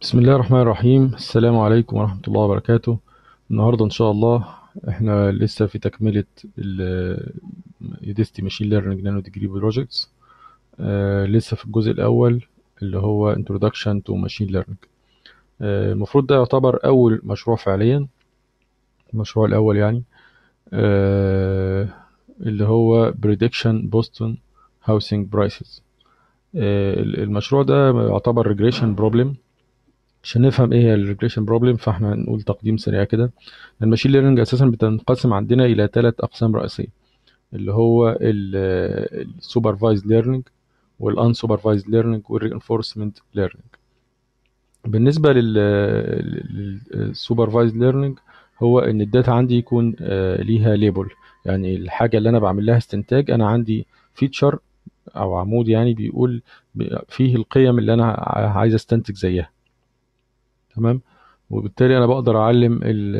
بسم الله الرحمن الرحيم السلام عليكم ورحمة الله وبركاته النهاردة إن شاء الله إحنا لسه في تكملة ال يوديستي ماشين ليرنينج نانو ديجري بروجكتس لسه في الجزء الأول اللي هو Introduction to Machine Learning آه، المفروض ده يعتبر أول مشروع فعليا المشروع الأول يعني آه، اللي هو Prediction Boston Housing Prices آه، المشروع ده يعتبر Regression Problem عشان نفهم ايه هي الريجريشن بروبلم فاحنا هنقول تقديم سريع كده الماشين ليرنينج اساسا بتنقسم عندنا الى ثلاث اقسام رئيسيه اللي هو السوبرفايزد ليرنينج والانسوبرفايزد ليرنينج والرينفورسمنت ليرنينج بالنسبه للسوبرفايزد ليرنينج هو ان الداتا عندي يكون آه، ليها ليبل يعني الحاجه اللي انا بعمل لها استنتاج انا عندي فيتشر او عمود يعني بيقول فيه القيم اللي انا عايز استنتج زيها تمام وبالتالي انا بقدر اعلم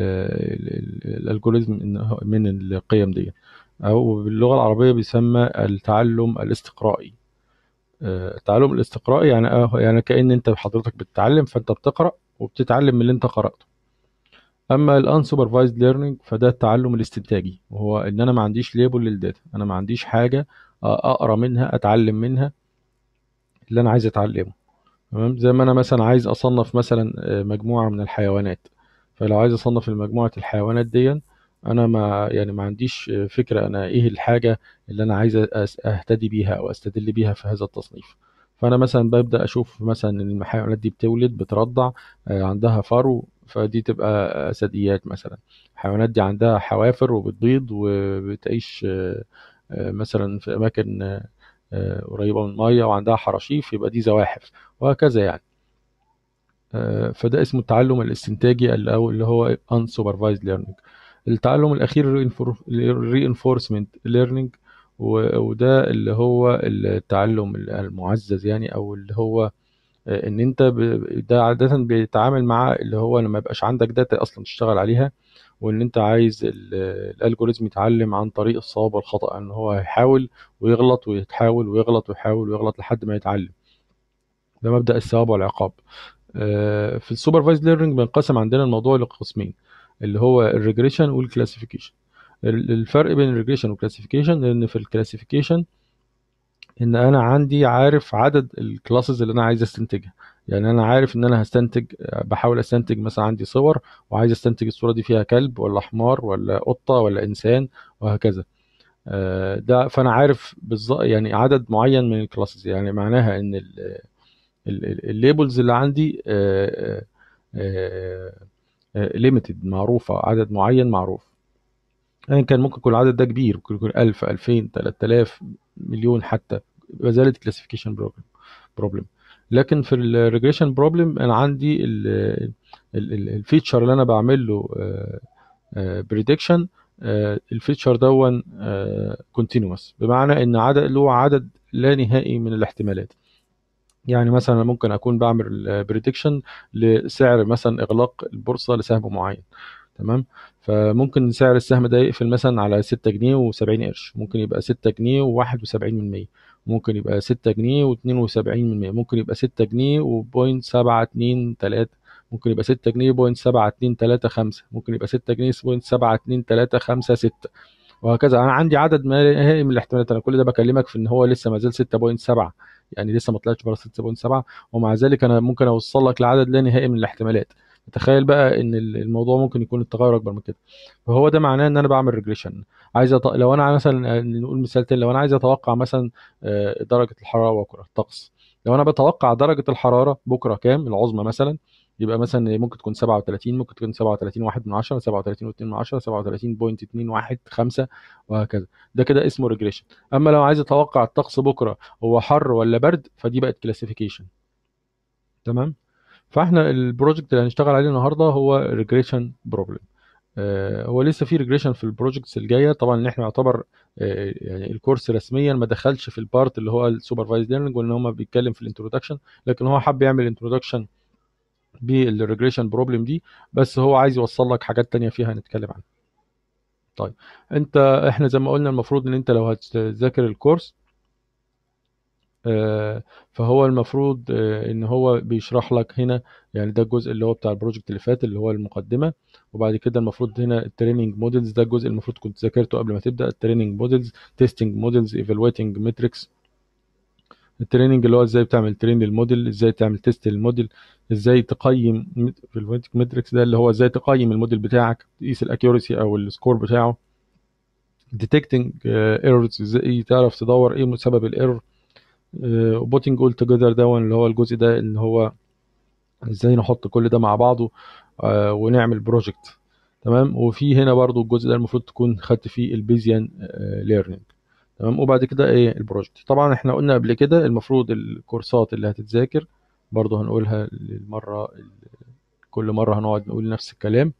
الالجوريزم من القيم دي او باللغه العربيه بيسمى التعلم الاستقرائي آه، التعلم الاستقرائي يعني آه، يعني كأن انت حضرتك بتتعلم فانت بتقرأ وبتتعلم من اللي انت قرأته اما الانسوبرفايزد ليرنينج فده التعلم الاستنتاجي وهو ان انا ما عنديش ليبل للداتا انا ما عنديش حاجه اقرا منها اتعلم منها اللي انا عايز اتعلمه تمام زي ما انا مثلا عايز اصنف مثلا آه، مجموعه من الحيوانات فلو عايز اصنف مجموعه الحيوانات دي انا ما يعني ما عنديش فكره انا ايه الحاجه اللي انا عايز أس- اهتدي بيها او استدل بيها في هذا التصنيف فانا مثلا ببدا اشوف مثلا ان الحيوانات دي بتولد بترضع آه، عندها فرو فدي تبقى ثدييات مثلا الحيوانات دي عندها حوافر وبتبيض وبتعيش آه، آه، مثلا في اماكن آه، آه، قريبه من الميه وعندها حراشيف يبقى دي زواحف وهكذا يعني آه، فده اسمه التعلم الاستنتاجي اللي أو اللي هو unsupervised learning التعلم الأخير reinforcement learning و- وده اللي هو التعلم المعزز يعني أو اللي هو آه، إن أنت ب- ده عادة بيتعامل مع اللي هو لما يبقاش عندك داتا أصلا تشتغل عليها وإن أنت عايز ال- الألجوريزم يتعلم عن طريق الصواب والخطأ إن هو يحاول ويغلط ويتحاول ويغلط ويحاول ويغلط لحد ما يتعلم ده مبدأ الثواب والعقاب آه، في السوبرفايزد ليرنينج بينقسم عندنا الموضوع لقسمين اللي هو الريجريشن والكلاسيفيكيشن الفرق بين الريجريشن والكلاسيفيكيشن ان في الكلاسيفيكيشن ان انا عندي عارف عدد الكلاسز اللي انا عايز استنتجها يعني انا عارف ان انا هستنتج بحاول استنتج مثلا عندي صور وعايز استنتج الصورة دي فيها كلب ولا حمار ولا قطة ولا انسان وهكذا آه، ده فانا عارف بالظبط يعني عدد معين من الكلاسز يعني معناها ان الليبلز اللي عندي ليميتد معروفة عدد معين معروف يعني كان ممكن يكون العدد ده كبير ممكن يكون 1000 2000 3000 مليون حتى ما زالت كلاسيفيكيشن بروبلم بروبلم لكن في الريجريشن بروبلم انا عندي الفيتشر اللي انا بعمل له بريدكشن الفيتشر دون كونتينوس بمعنى ان عدد له عدد لا نهائي من الاحتمالات يعني مثلا أنا ممكن اكون بعمل بريدكشن لسعر مثلا اغلاق البورصه لسهم معين تمام فممكن سعر السهم ده يقفل مثلا على 6 جنيه و70 قرش ممكن يبقى 6 جنيه و71% ممكن يبقى 6 جنيه و72% ممكن يبقى 6 جنيه و.723 ممكن يبقى 6 جنيه و.72335 ممكن يبقى 6 جنيه و.72356 وهكذا انا عندي عدد ما نهائي من الاحتمالات انا كل ده بكلمك في ان هو لسه ما زال 6.7 يعني لسه ما طلعش بره 6.7 ومع ذلك انا ممكن اوصل لك لعدد لا نهائي من الاحتمالات تخيل بقى ان الموضوع ممكن يكون التغير اكبر من كده فهو ده معناه ان انا بعمل ريجريشن عايز أط... لو انا مثلا نقول مثال تاني لو انا عايز اتوقع مثلا آه، درجه الحراره بكره الطقس لو انا بتوقع درجه الحراره بكره كام العظمى مثلا يبقى مثلا ممكن تكون 37 ممكن تكون 37 واحد من 10 37 و2 من 10 37.215 وهكذا ده كده اسمه ريجريشن اما لو عايز اتوقع الطقس بكره هو حر ولا برد فدي بقت كلاسيفيكيشن تمام فاحنا البروجكت اللي هنشتغل عليه النهارده هو ريجريشن بروبلم هو لسه في ريجريشن في البروجكتس الجايه طبعا ان احنا يعتبر آه، يعني الكورس رسميا ما دخلش في البارت اللي هو السوبرفايز ليرنينج وان هو بيتكلم في الانترودكشن لكن هو حب يعمل انترودكشن بالريجريشن بروبلم دي بس هو عايز يوصل لك حاجات تانية فيها هنتكلم عنها طيب انت احنا زي ما قلنا المفروض ان انت لو هتذاكر الكورس آه، فهو المفروض آه، ان هو بيشرح لك هنا يعني ده الجزء اللي هو بتاع البروجكت اللي فات اللي هو المقدمه وبعد كده المفروض هنا التريننج مودلز ده الجزء المفروض كنت ذاكرته قبل ما تبدا التريننج مودلز تيستنج مودلز ايفالويتنج ماتريكس التريننج اللي هو ازاي بتعمل ترين للموديل ازاي تعمل تيست للموديل ازاي تقيم في ماتريكس ده اللي هو ازاي تقيم الموديل بتاعك تقيس الاكيورسي او السكور بتاعه ديتكتنج ايرورز ازاي تعرف تدور ايه سبب الايرور وبوتنج اول توجذر ده اللي هو الجزء ده اللي هو ازاي نحط كل ده مع بعضه آه، ونعمل بروجكت تمام وفي هنا برضو الجزء ده المفروض تكون خدت فيه البيزيان ليرنينج تمام وبعد كده ايه البروجكت طبعا احنا قلنا قبل كده المفروض الكورسات اللي هتتذاكر برضو هنقولها للمره كل مره هنقعد نقول نفس الكلام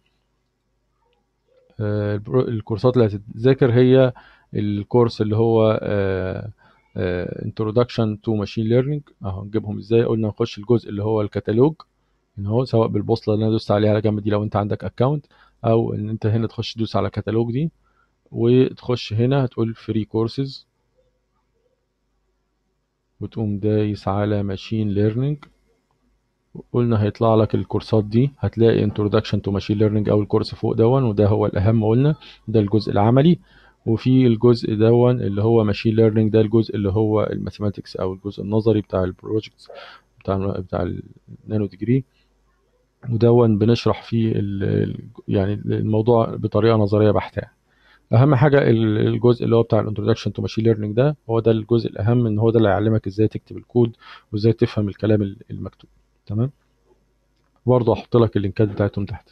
آه، البرو- الكورسات اللي هتتذاكر هي الكورس اللي هو آه، آه، introduction to machine learning اهو نجيبهم ازاي قلنا نخش الجزء اللي هو الكتالوج ان هو سواء بالبوصله اللي انا دوست عليها على جنب دي لو انت عندك اكونت او ان انت هنا تخش تدوس على كتالوج دي وتخش هنا هتقول فري كورسز وتقوم دايس على ماشين ليرنينج قلنا هيطلع لك الكورسات دي هتلاقي introduction to machine learning اول كورس فوق دون وده هو الاهم قلنا ده الجزء العملي وفي الجزء دون اللي هو ماشين ليرنينج ده الجزء اللي هو الماثيماتكس او الجزء النظري بتاع البروجكتس بتاع بتاع النانو ديجري ودون بنشرح فيه ال- ال- يعني الموضوع بطريقه نظريه بحته اهم حاجه ال- الجزء اللي هو بتاع الانترودكشن تو ماشين ليرنينج ده هو ده الجزء الاهم ان هو ده اللي هيعلمك ازاي تكتب الكود وازاي تفهم الكلام ال- المكتوب تمام برضه هحط لك اللينكات بتاعتهم تحت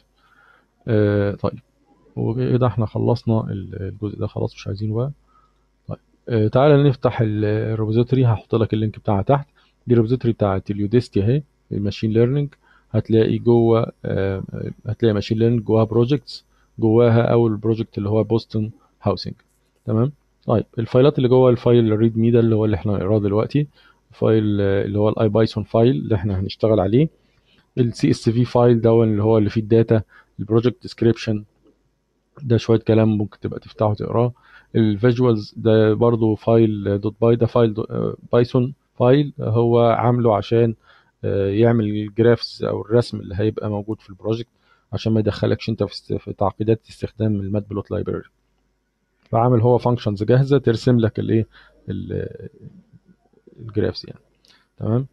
آه طيب وكده احنا خلصنا ال- الجزء ده خلاص مش عايزينه بقى طيب آه تعالى نفتح ال- الريبوزيتوري هحط لك اللينك بتاعها تحت دي الريبوزيتوري بتاعت اليوديستي اهي الماشين ليرنينج هتلاقي جوه آه هتلاقي ماشين ليرنينج جواها بروجكتس جواها اول بروجكت اللي هو بوستون هاوسنج تمام طيب الفايلات اللي جوه الفايل الريد مي ده اللي هو اللي احنا هنقراه دلوقتي فايل آه، اللي هو الاي بايثون فايل اللي احنا هنشتغل عليه السي اس في فايل ده اللي هو اللي فيه الداتا البروجكت ديسكريبشن ده شويه كلام ممكن تبقى تفتحه تقراه الفيجوالز ده برضو فايل دوت باي ده فايل دو- آه، بايثون فايل هو عامله عشان آه، يعمل الجرافس او الرسم اللي هيبقى موجود في البروجكت عشان ما يدخلكش انت في است- في تعقيدات استخدام المات بلوت لايبراري فعامل هو فانكشنز جاهزه ترسم لك الايه ال- الجرافس يعني تمام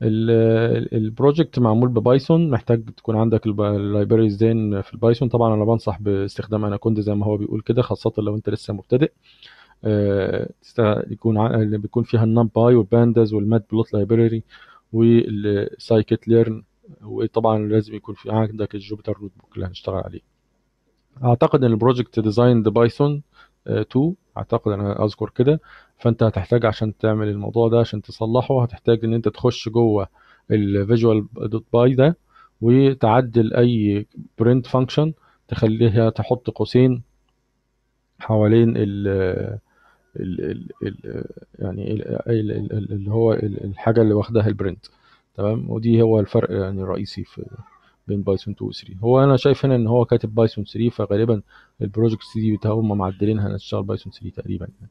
ال- البروجكت معمول ببايثون محتاج تكون عندك اللايبريز دين في البايثون طبعا انا بنصح باستخدام اناكوندا زي ما هو بيقول كده خاصه لو انت لسه مبتدئ آه، تست- يكون ع- اللي بيكون فيها النم باي والبانداز والمات بلوت لايبراري والسايكت ليرن وطبعا لازم يكون في عندك الجوبيتر نوت بوك اللي هنشتغل عليه اعتقد ان البروجكت ديزاين بايثون 2 اعتقد انا اذكر كده فانت هتحتاج عشان تعمل الموضوع ده عشان تصلحه هتحتاج ان انت تخش جوه الفيجوال دوت باي ده وتعدل اي برنت فانكشن تخليها تحط قوسين حوالين ال ال ال ال يعني ال- ال- ال- ال- اللي هو ال- الحاجه اللي واخداها البرنت تمام ودي هو الفرق يعني الرئيسي في بين بايثون 2 و 3 هو انا شايف هنا ان هو كاتب بايثون 3 فغالبا البروجكت دي هم معدلينها هنشتغل بايثون 3 تقريبا يعني.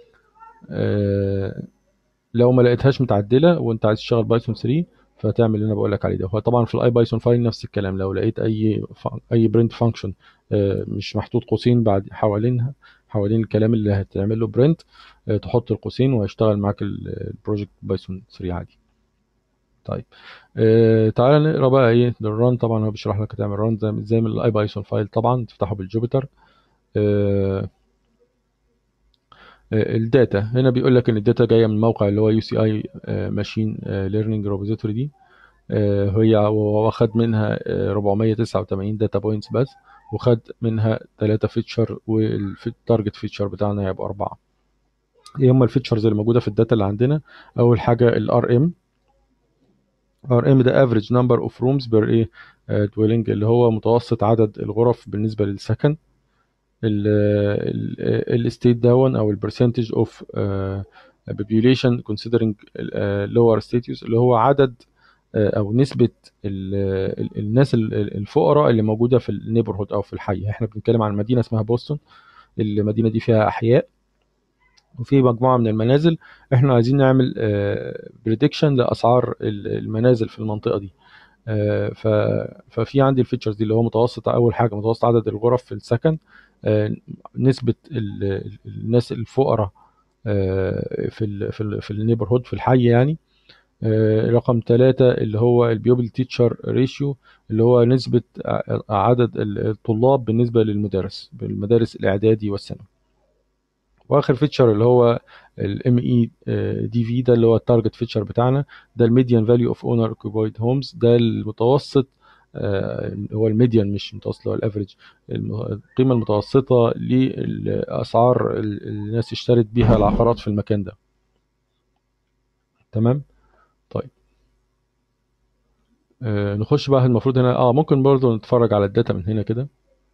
آه، لو ما لقيتهاش متعدله وانت عايز تشتغل بايثون 3 فتعمل اللي انا بقول لك عليه ده هو طبعا في الاي بايثون فايل نفس الكلام لو لقيت اي ف- اي برنت فانكشن مش محطوط قوسين بعد حوالينها حوالين الكلام اللي هتعمل له برنت تحط القوسين وهيشتغل معاك ال- البروجكت بايثون 3 عادي طيب آه تعالى نقرا بقى ايه الران طبعا هو بيشرح لك هتعمل ران زي زي من الاي بايثون فايل طبعا تفتحه بالجوبيتر آه آه، الداتا هنا بيقول لك ان الداتا جايه من موقع اللي هو يو سي اي ماشين ليرنينج ريبوزيتوري دي آه، هي واخد منها آه، 489 داتا بوينتس بس وخد منها 3 فيتشر والتارجت فيتشر بتاعنا هيبقى 4 ايه هم الفيتشرز اللي موجوده في الداتا اللي عندنا اول حاجه الار ام ار ام ده افريج نمبر اوف رومز بير ايه دويلنج اللي هو متوسط عدد الغرف بالنسبه للسكن الستيت داون او البرسنتج اوف population considering lower status اللي هو عدد آه، او نسبه ال ال الناس ال- ال- الفقراء اللي موجوده في النيبرهود او في الحي احنا بنتكلم عن مدينه اسمها بوسطن المدينه دي فيها احياء وفي مجموعه من المنازل احنا عايزين نعمل بريدكشن لاسعار ال- المنازل في المنطقه دي آه، ف- ففي عندي الفيتشرز دي اللي هو متوسط اول حاجه متوسط عدد الغرف في السكن آه، نسبه ال- ال- الناس الفقراء آه، في ال في ال في النيبرهود في الحي يعني آه، رقم ثلاثة اللي هو البيوبل تيتشر ريشيو اللي هو نسبة ع- عدد ال- الطلاب بالنسبة للمدرس بالمدارس الإعدادي والثانوي واخر فيتشر اللي هو الام اي دي في ده اللي هو التارجت فيتشر بتاعنا ده الميديان فاليو اوف اونر اوكيبايد هومز ده المتوسط آه، هو الميديان مش المتوسط اللي هو الافريج القيمه المتوسطه لاسعار ال- الناس اشترت بيها العقارات في المكان ده تمام طيب آه، نخش بقى المفروض هنا اه ممكن برضو نتفرج على الداتا من هنا كده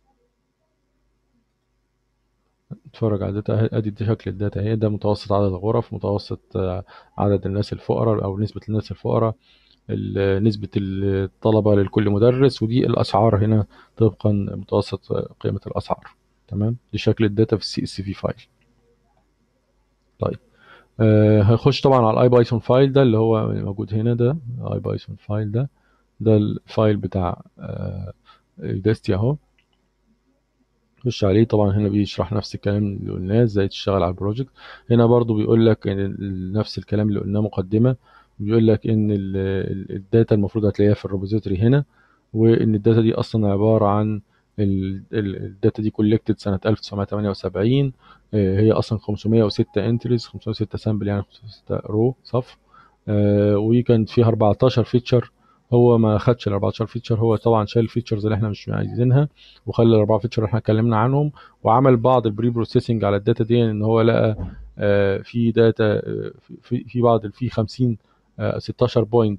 نتفرج على الداتا ادي دي شكل الداتا اهي ده متوسط عدد الغرف متوسط آه، عدد الناس الفقراء او نسبة الناس الفقراء ال- نسبة الطلبة لكل مدرس ودي الاسعار هنا طبقا متوسط قيمة الاسعار تمام دي شكل الداتا في السي اس في فايل طيب آه هنخش طبعا على الاي بايثون فايل ده اللي هو موجود هنا ده اي بايثون فايل ده ده الفايل بتاع آه الداستي اهو خش عليه طبعا هنا بيشرح نفس الكلام اللي قلناه ازاي تشتغل على البروجكت هنا برضو بيقول لك ان ال- نفس الكلام اللي قلناه مقدمة بيقول لك ان ال- ال- الداتا المفروض هتلاقيها في الريبوزيتوري هنا وان الداتا دي اصلا عبارة عن ال- ال- الداتا دي كولكتد سنة 1978 آه، هي اصلا 506 انتريز 506 سامبل يعني 506 رو صف آه، وكان فيها 14 فيتشر هو ما خدش ال 14 فيتشر هو طبعا شال الفيتشرز اللي احنا مش عايزينها وخلى الاربعه فيتشر اللي احنا اتكلمنا عنهم وعمل بعض البري بروسيسنج على الداتا دي ان هو لقى آه، في داتا آه، في في بعض في 50 آه، 16 بوينت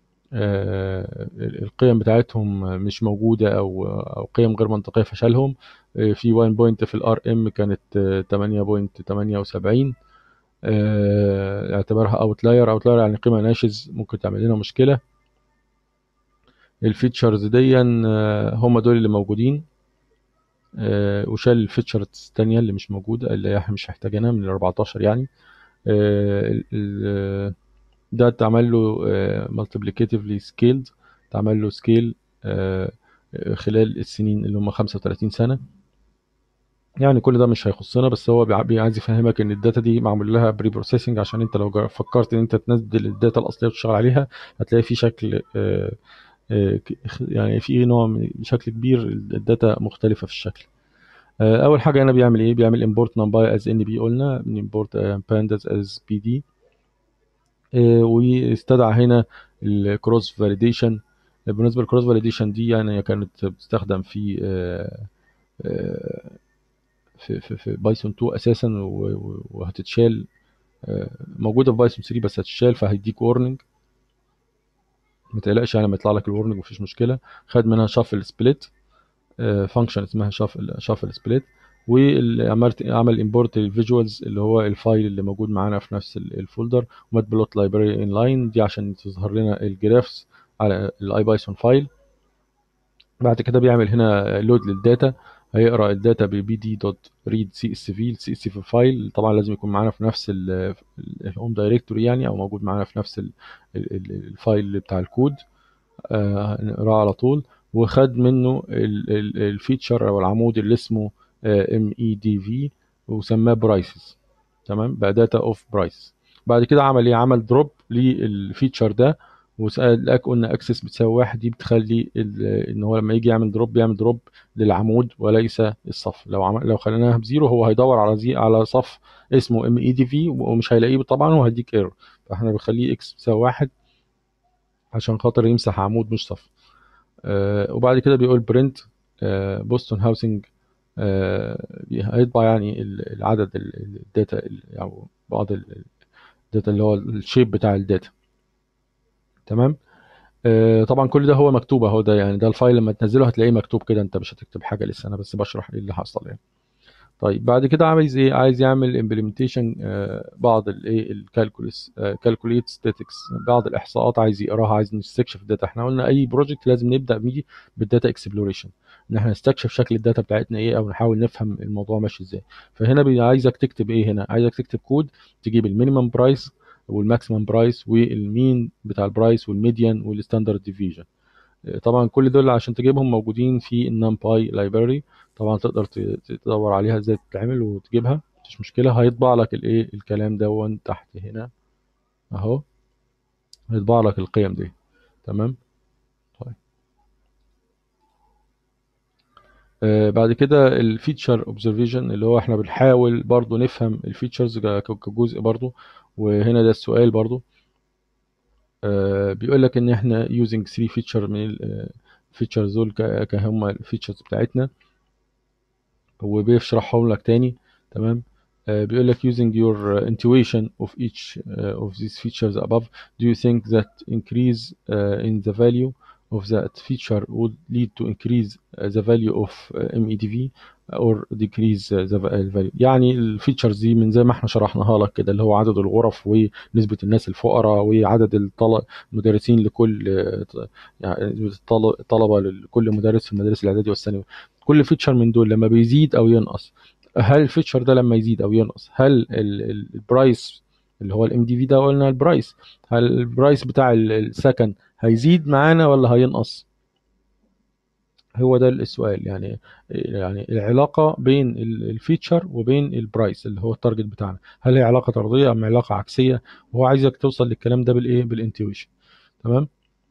القيم بتاعتهم مش موجوده او او قيم غير منطقيه فشلهم آه، في 1 بوينت في الار ام كانت آه، 8.78 آه، اعتبرها اوتلاير اوتلاير يعني قيمه ناشز ممكن تعمل لنا مشكله الفيتشرز دي آه، هم دول اللي موجودين آه، وشال الفيتشرز التانية اللي مش موجودة اللي احنا مش محتاجينها من ال 14 يعني آه، ال- ال- ده اتعمل له مالتيبليكاتيفلي سكيلد اتعمل له سكيل خلال السنين اللي هم 35 سنة يعني كل ده مش هيخصنا بس هو بيع- بي- عايز يفهمك ان الداتا دي معمول لها بري بروسيسنج عشان انت لو جا- فكرت ان انت تنزل الداتا الاصليه وتشتغل عليها هتلاقي في شكل آه، آه، ك- يعني في نوع من بشكل كبير الداتا مختلفه في الشكل آه، اول حاجه هنا بيعمل ايه بيعمل import numpy as nb قلنا import آه، pandas as pd آه، واستدعى هنا الكروس فاليديشن بالنسبه للكروس فاليديشن دي يعني كانت بتستخدم في آه، آه، في في, في بايثون 2 اساسا و- و- وهتتشال آه، موجوده في بايثون 3 بس هتتشال فهيديك وورنينج ما تقلقش يعني لما يطلع لك الورنينج مفيش مشكله خد منها شافل سبليت فانكشن اسمها شافل شافل سبليت وعملت عمل امبورت الفيجوالز اللي هو الفايل اللي موجود معانا في نفس ال- الفولدر ومات بلوت لايبراري ان لاين دي عشان تظهر لنا الجرافس على الاي بايثون فايل بعد كده بيعمل هنا لود للداتا هيقرا الداتا ببي دي دوت ريد سي اس في السي اس في فايل طبعا لازم يكون معانا في نفس الهوم دايركتوري يعني او موجود معانا في نفس ال- ال- ال- الفايل بتاع الكود آه، نقراه على طول وخد منه ال- ال- الفيتشر او العمود اللي اسمه ام اي دي في وسماه برايسز تمام بقى داتا اوف برايس بعد كده عمل ايه عمل دروب للفيتشر ده وسال لك قلنا اكسس بتساوي واحد دي بتخلي ال- ان هو لما يجي يعمل دروب بيعمل دروب للعمود وليس الصف لو عمل لو خليناها بزيرو هو هيدور على زي على صف اسمه ام اي دي في ومش هيلاقيه طبعا وهيديك ايرور فاحنا بنخليه اكس بتساوي واحد عشان خاطر يمسح عمود مش صف آه وبعد كده بيقول برنت آه بوستون هاوسنج آه هيطبع يعني ال- العدد ال- ال- الداتا ال- او بعض ال- الداتا اللي هو الشيب بتاع الداتا تمام آه طبعا كل ده هو مكتوب اهو ده يعني ده الفايل لما تنزله هتلاقيه مكتوب كده انت مش هتكتب حاجه لسه انا بس بشرح ايه اللي حصل يعني طيب بعد كده عايز ايه عايز يعمل امبلمنتيشن بعض الايه الكالكولس كالكوليت ستاتكس بعض الاحصاءات عايز يقراها عايز نستكشف الداتا احنا قلنا اي بروجكت لازم نبدا بيه بالداتا اكسبلوريشن ان احنا نستكشف شكل الداتا بتاعتنا ايه او نحاول نفهم الموضوع ماشي ازاي فهنا بي- عايزك تكتب ايه هنا عايزك تكتب كود تجيب المينيمم برايس والماكسيمم برايس والمين بتاع البرايس والميديان والستاندرد ديفيجن طبعا كل دول عشان تجيبهم موجودين في النمباي لايبراري طبعا تقدر ت- تدور عليها ازاي تتعمل وتجيبها مفيش مشكله هيطبع لك الايه الكلام ده تحت هنا اهو هيطبع لك القيم دي تمام طيب آه بعد كده الفيتشر اوبزرفيشن اللي هو احنا بنحاول برضو نفهم الفيتشرز كجزء برضو وهنا ده السؤال برضو آه بيقول لك ان احنا using 3 فيتشر من الفيتشرز دول ك- كهم الفيتشرز بتاعتنا وبيشرحهم لك تاني تمام آه، بيقول لك using your uh, intuition of each uh, of these features above do you think that increase uh, in the value of that feature would lead to increase uh, the value of uh, MEDV or decrease uh, the va- value يعني الفيتشرز دي من زي ما احنا شرحناها لك كده اللي هو عدد الغرف ونسبة الناس الفقراء وعدد الطل- المدرسين لكل آه، يعني نسبة الطل- الطلبة لكل مدرس في المدارس الإعدادي والثانوي كل فيتشر من دول لما بيزيد او ينقص هل الفيتشر ده لما يزيد او ينقص هل ال- ال- البرايس اللي هو الام دي في ده قلنا البرايس هل البرايس بتاع ال- السكن هيزيد معانا ولا هينقص هو ده السؤال يعني يعني العلاقة بين ال- الفيتشر وبين البرايس اللي هو التارجت بتاعنا هل هي علاقة طردية ام علاقة عكسية وهو عايزك توصل للكلام ده بالايه بالانتويشن تمام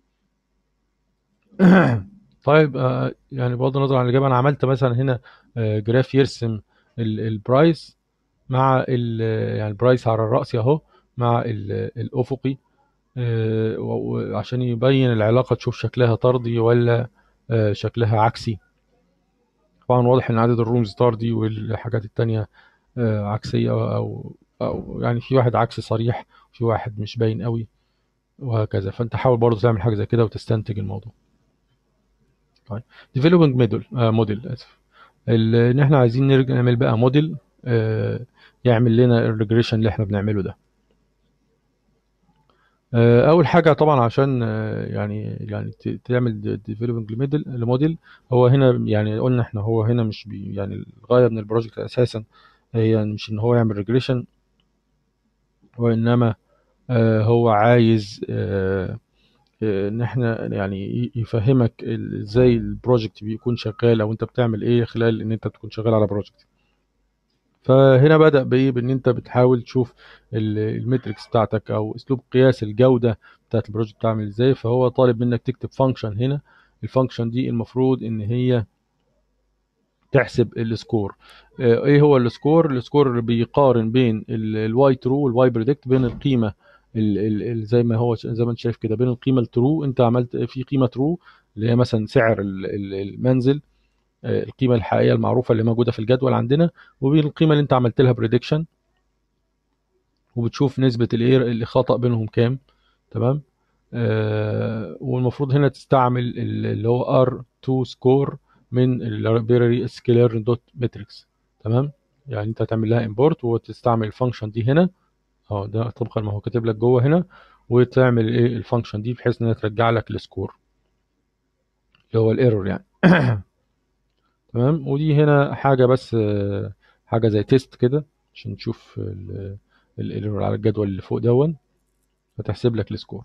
طيب آه، يعني بغض النظر عن الإجابة أنا عملت مثلا هنا آه، جراف يرسم ال- البرايس مع ال يعني البرايس على الرأس أهو مع ال- الأفقي آه، و- وعشان يبين العلاقة تشوف شكلها طردي ولا آه، شكلها عكسي طبعا واضح إن عدد الرومز طردي والحاجات التانية آه، عكسية أو أو يعني في واحد عكسي صريح في واحد مش باين قوي وهكذا فأنت حاول برضه تعمل حاجة زي كده وتستنتج الموضوع طيب developing model آه موديل اسف ال- ان احنا عايزين نرجع نعمل بقى موديل آه يعمل لنا الريجريشن اللي احنا بنعمله ده آه اول حاجه طبعا عشان آه يعني يعني ت- تعمل developing موديل الموديل هو هنا يعني قلنا احنا هو هنا مش بي يعني الغايه من البروجكت اساسا هي مش ان هو يعمل ريجريشن وانما آه هو عايز آه ان احنا يعني ي- يفهمك ال- ازاي البروجكت بيكون شغال او انت بتعمل ايه خلال ان انت تكون شغال على بروجكت فهنا بدأ بايه بان انت بتحاول تشوف ال- الميتريكس بتاعتك او اسلوب قياس الجودة بتاعت البروجكت بتعمل ازاي فهو طالب منك تكتب فانكشن هنا الفانكشن دي المفروض ان هي تحسب السكور آه، ايه هو السكور السكور بيقارن بين الواي ترو والواي بريدكت بين القيمه ال ال ال زي ما هو زي ما انت شايف كده بين القيمه الترو انت عملت في قيمه ترو اللي هي مثلا سعر ال- ال- المنزل آه، القيمه الحقيقيه المعروفه اللي موجوده في الجدول عندنا وبين القيمه اللي انت عملت لها بريدكشن وبتشوف نسبه الايه اللي خطأ بينهم كام تمام آه والمفروض هنا تستعمل ال- اللي هو R2 سكور من اللايبراري سكيلر دوت ماتريكس تمام يعني انت هتعمل لها امبورت وتستعمل الفانكشن دي هنا اه ده طبقا ما هو كاتب لك جوه هنا وتعمل ايه الفانكشن دي بحيث انها ترجع لك السكور اللي هو الايرور يعني تمام ودي هنا حاجه بس آه، حاجه زي تيست كده عشان تشوف الايرور على الجدول اللي فوق دون هتحسب لك السكور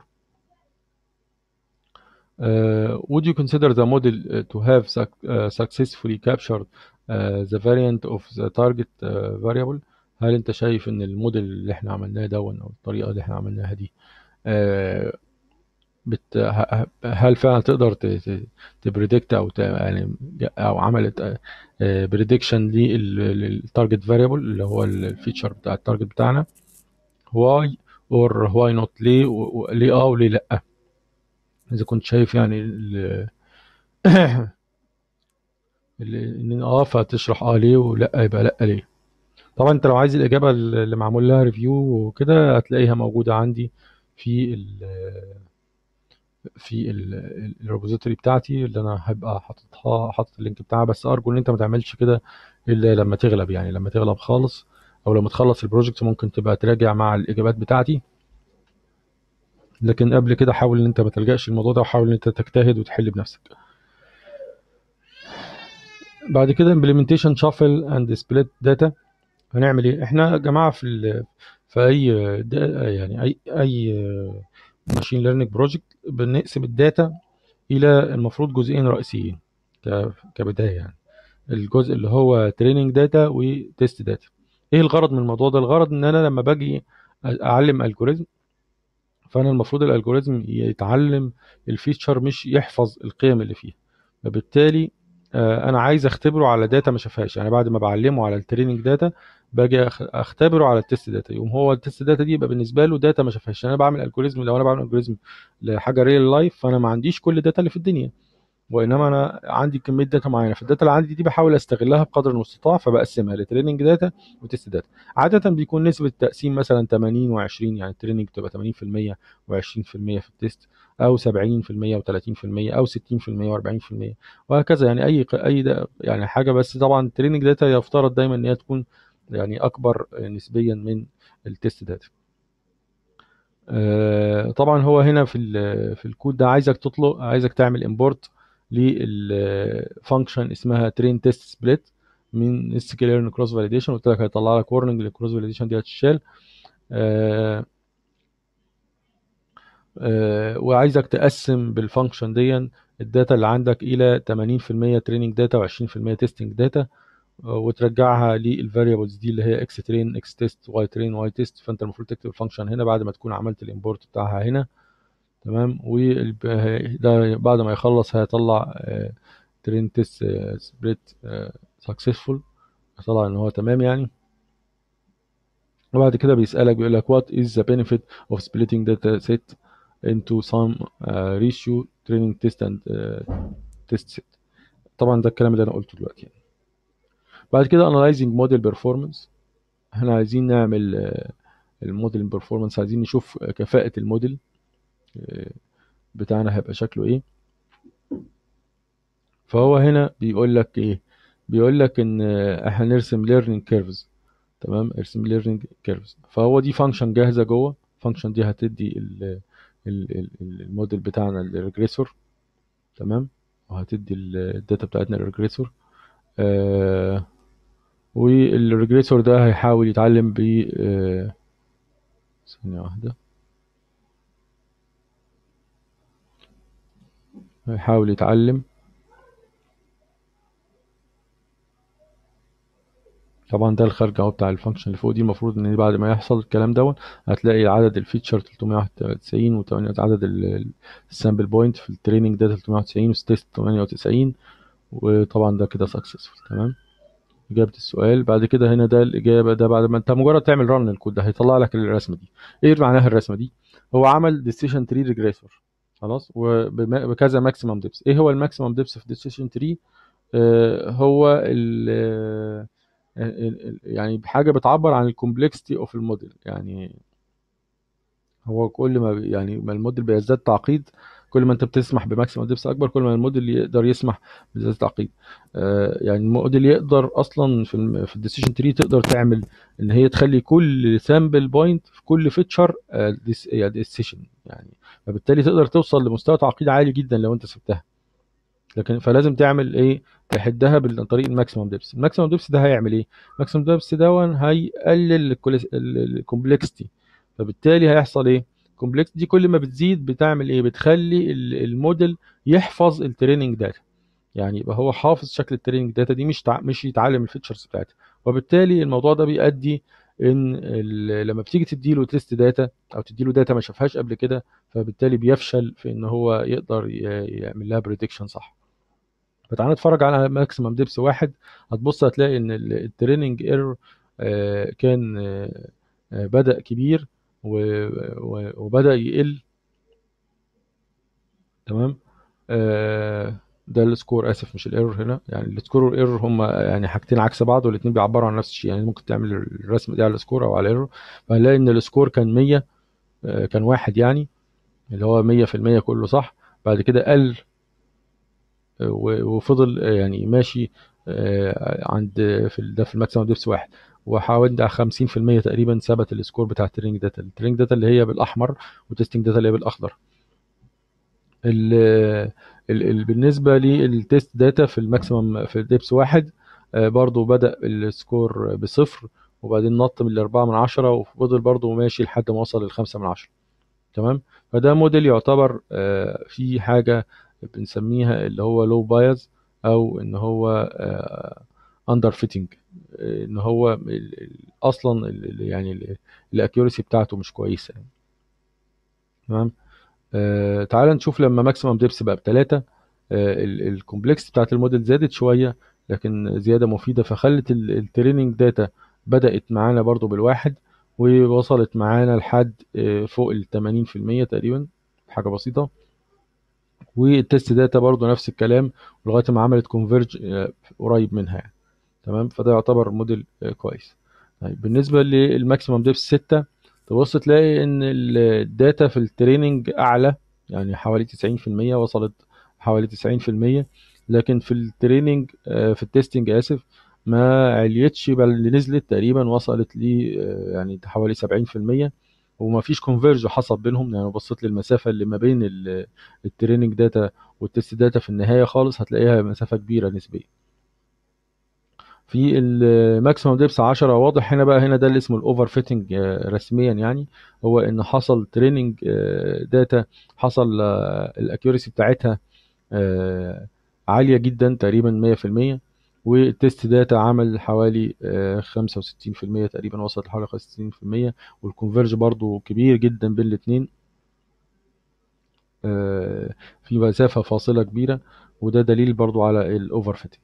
Uh, would you consider the model uh, to have suc- uh, successfully captured uh, the variant of the target uh, variable هل انت شايف ان الموديل اللي احنا عملناه دون او الطريقه اللي احنا عملناها دي uh, بت ه- هل فعلا تقدر تبريدكت او ت- يعني او عملت بريدكشن للتارجت فاريبل اللي هو الفيتشر بتاع التارجت بتاعنا واي اور واي نوت ليه و- و- ليه اه وليه لا اذا كنت شايف يعني ال- ال- ان اه فتشرح اه ليه ولا يبقى لا ليه طبعا انت لو عايز الاجابه اللي معمول لها ريفيو وكده هتلاقيها موجوده عندي في ال في الريبوزيتوري بتاعتي اللي انا هبقى حاططها حاطط اللينك بتاعها بس ارجو ان انت ما تعملش كده الا لما تغلب يعني لما تغلب خالص او لما تخلص البروجكت ممكن تبقى تراجع مع الاجابات بتاعتي لكن قبل كده حاول ان انت ما تلجاش الموضوع ده وحاول ان انت تجتهد وتحل بنفسك بعد كده implementation shuffle and split data هنعمل ايه احنا يا جماعه في ال في اي يعني اي اي ماشين ليرنينج بروجكت بنقسم الداتا الى المفروض جزئين رئيسيين كبدايه يعني الجزء اللي هو تريننج داتا وتيست داتا ايه الغرض من الموضوع ده الغرض ان انا لما باجي اعلم الجوريزم فانا المفروض الالجوريزم يتعلم الفيتشر مش يحفظ القيم اللي فيها فبالتالي انا عايز اختبره على داتا ما شافهاش يعني بعد ما بعلمه على التريننج داتا باجي اختبره على التست داتا يقوم هو التست داتا دي يبقى بالنسبه له داتا ما شافهاش انا بعمل الجوريزم لو انا بعمل الجوريزم لحاجه ريل لايف فانا ما عنديش كل الداتا اللي في الدنيا وانما انا عندي كميه داتا معينه فالداتا اللي عندي دي بحاول استغلها بقدر المستطاع فبقسمها لتريننج داتا وتست داتا عاده بيكون نسبه التقسيم مثلا 80 و20 يعني التريننج بتبقى 80% و20% في التست او 70% و30% او 60% و40% وهكذا يعني اي اي يعني حاجه بس طبعا التريننج داتا يفترض دايما ان هي تكون يعني اكبر نسبيا من التست داتا طبعا هو هنا في في الكود ده عايزك تطلق عايزك تعمل امبورت للفانكشن اسمها ترين تيست سبليت من سكيلرن كروس فاليديشن قلت لك هيطلع لك ورنينج للكروس فاليديشن دي هتشال آه آه وعايزك تقسم بالفانكشن دي الداتا اللي عندك الى 80% تريننج داتا و20% تيستنج داتا وترجعها للفاريبلز دي اللي هي اكس ترين اكس تيست واي ترين واي تيست فانت المفروض تكتب الفانكشن هنا بعد ما تكون عملت الامبورت بتاعها هنا تمام وده بعد ما يخلص هيطلع ترين تيست سبريت سكسسفول هيطلع ان هو تمام يعني وبعد كده بيسألك بيقول لك what is the benefit of splitting data set into some uh, ratio training test and uh, test set طبعا ده الكلام اللي انا قلته دلوقتي يعني. بعد كده analyzing model performance احنا عايزين نعمل الموديل performance عايزين نشوف كفاءة الموديل بتاعنا هيبقى شكله ايه فهو هنا بيقول لك ايه بيقول لك ان احنا نرسم learning curves تمام ارسم learning curves فهو دي فانكشن جاهزه جوه الفانكشن دي هتدي ال ال الموديل بتاعنا الريجريسور تمام وهتدي الداتا بتاعتنا الريجريسور آه والريجريسور ده هيحاول يتعلم ب آه ثانيه واحده هيحاول يتعلم طبعا ده الخارج اهو بتاع الفانكشن اللي فوق دي المفروض ان بعد ما يحصل الكلام دون هتلاقي عدد الفيتشر 391 و8 عدد السامبل بوينت في التريننج ده 391 وستيست 98 وطبعا ده كده سكسسفول تمام اجابه السؤال بعد كده هنا ده الاجابه ده بعد ما انت مجرد تعمل رن الكود ده هيطلع لك الرسمه دي ايه معناها الرسمه دي هو عمل ديسيشن تري ريجريسور خلاص وبكذا ماكسيمم ديبس ايه هو الماكسيمم ديبس في ديسيشن تري آه هو ال يعني بحاجه بتعبر عن الكومبلكسيتي اوف الموديل يعني هو كل ما يعني ما الموديل بيزداد تعقيد كل ما انت بتسمح بماكسيمم ديبس اكبر كل ما الموديل يقدر يسمح بزياده تعقيد آه يعني الموديل يقدر اصلا في ال في الديسيشن تري تقدر تعمل ان هي تخلي كل سامبل بوينت في كل فيتشر آه يعني ديسيشن يعني فبالتالي تقدر توصل لمستوى تعقيد عالي جدا لو انت سبتها لكن فلازم تعمل ايه تحدها عن طريق الماكسيمم ديبس الماكسيمم ديبس ده هيعمل ايه الماكسيمم ديبس ده هيقلل الكومبلكسيتي فبالتالي هيحصل ايه الكومبلكسيتي دي كل ما بتزيد بتعمل ايه بتخلي الموديل يحفظ التريننج داتا يعني يبقى هو حافظ شكل التريننج داتا دي مش تع... مش يتعلم الفيتشرز بتاعتها وبالتالي الموضوع ده بيؤدي ان لما بتيجي تديله تيست داتا او تديله داتا ما شافهاش قبل كده فبالتالي بيفشل في ان هو يقدر يعمل لها بريدكشن صح فتعالى نتفرج على ماكسيمم ديبس واحد هتبص هتلاقي ان التريننج ايرور كان بدا كبير وبدا يقل تمام ده السكور اسف مش الايرور هنا يعني السكور والايرور هم يعني حاجتين عكس بعض والاثنين بيعبروا عن نفس الشيء يعني ممكن تعمل الرسم دي على السكور او على الايرور فهنلاقي ان السكور كان 100 كان واحد يعني اللي هو مية في المية كله صح بعد كده قل و- وفضل يعني ماشي آه، عند في ال- ده في الماكسيمم ديبس واحد وحاولت على 50% تقريبا ثبت السكور بتاع التريننج داتا التريننج داتا اللي هي بالاحمر والتستنج داتا اللي هي بالاخضر ال ال ال بالنسبه للتيست داتا في الماكسيمم في الديبس واحد آه، برضو بدأ السكور بصفر وبعدين نط من الأربعة من عشرة وفضل برضو ماشي لحد ما وصل للخمسة من عشرة تمام فده موديل يعتبر آه، في حاجة بنسميها اللي هو لو بايز أو إن هو أندر فيتنج إن هو ال- ال- أصلا ال- ال- يعني الأكيورسي بتاعته مش كويسة يعني. تمام آه تعال نشوف لما ماكسيمم ديبس بقى بتلاتة آه الكومبلكس بتاعت الموديل زادت شوية لكن زيادة مفيدة فخلت التريننج داتا بدأت معانا برضو بالواحد ووصلت معانا لحد آه فوق ال 80% تقريبا حاجة بسيطة والتست داتا برضو نفس الكلام لغاية ما عملت كونفيرج قريب منها يعني تمام فده يعتبر موديل آه، كويس طيب بالنسبة للماكسيمم ديبس 6 تبص تلاقي ان ال- الداتا في التريننج اعلى يعني حوالي 90% وصلت حوالي 90% لكن في التريننج آه، في التستنج اسف ما عليتش بل اللي نزلت تقريبا وصلت ل آه، يعني حوالي 70% وما فيش كونفيرج حصل بينهم يعني لو بصيت للمسافة اللي ما بين ال- التريننج داتا والتست داتا في النهاية خالص هتلاقيها مسافة كبيرة نسبيا في الماكسيمم ديبس 10 واضح هنا بقى هنا ده اللي اسمه الاوفر فيتنج رسميا يعني هو ان حصل تريننج داتا حصل الاكيورسي بتاعتها آه، عاليه جدا تقريبا 100% والتست داتا عمل حوالي آه، 65% تقريبا وصلت لحوالي 65% والكونفرج برضو كبير جدا بين الاثنين في مسافه فاصله كبيره وده دليل برضو على الاوفر فيتنج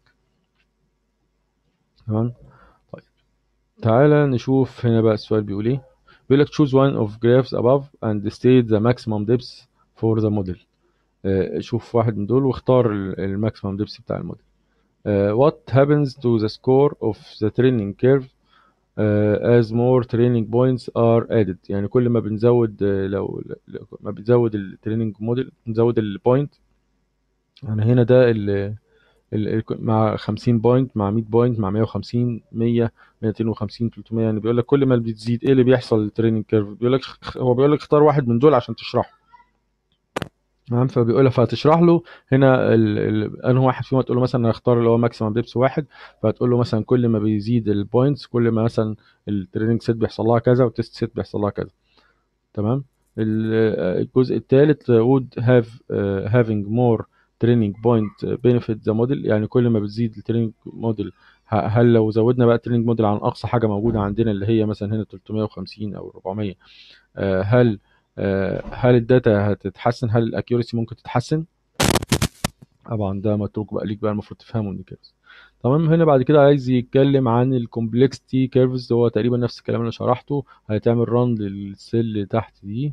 تمام طيب تعالى نشوف هنا بقى السؤال بيقول ايه بيقول لك choose one of graphs above and state the maximum depths for the model آه، شوف واحد من دول واختار الماكسيمم ديبس بتاع الموديل آه، what happens to the score of the training curve آه، as more training points are added يعني كل ما بنزود آه، لو لو- ما بنزود التريننج موديل بنزود البوينت يعني هنا ده ال ال- ال- مع 50 بوينت مع 100 بوينت مع 150 100 250 300 يعني بيقول لك كل ما بتزيد ايه اللي بيحصل للتريننج كيرف بيقول لك هو بيقول لك اختار واحد من دول عشان تشرحه تمام فبيقول لك فهتشرح له هنا ال... ال... انه واحد فيهم هتقول له مثلا أنا هختار اللي هو ماكسيمم ديبس واحد فهتقول له مثلا كل ما بيزيد البوينتس كل ما مثلا التريننج سيت بيحصل لها كذا والتست سيت بيحصل لها كذا تمام ال- الجزء الثالث would have uh, having more training point benefit the model يعني كل ما بتزيد التريننج موديل هل لو زودنا بقى التريننج موديل عن اقصى حاجه موجوده عندنا اللي هي مثلا هنا 350 او 400 آه، هل آه، هل الداتا هتتحسن هل الاكيورسي ممكن تتحسن طبعا ده متروك بقى ليك بقى المفروض تفهمه من كده تمام هنا بعد كده عايز يتكلم عن الكومبلكسيتي كيرفز هو تقريبا نفس الكلام اللي شرحته هيتعمل ران للسيل اللي تحت دي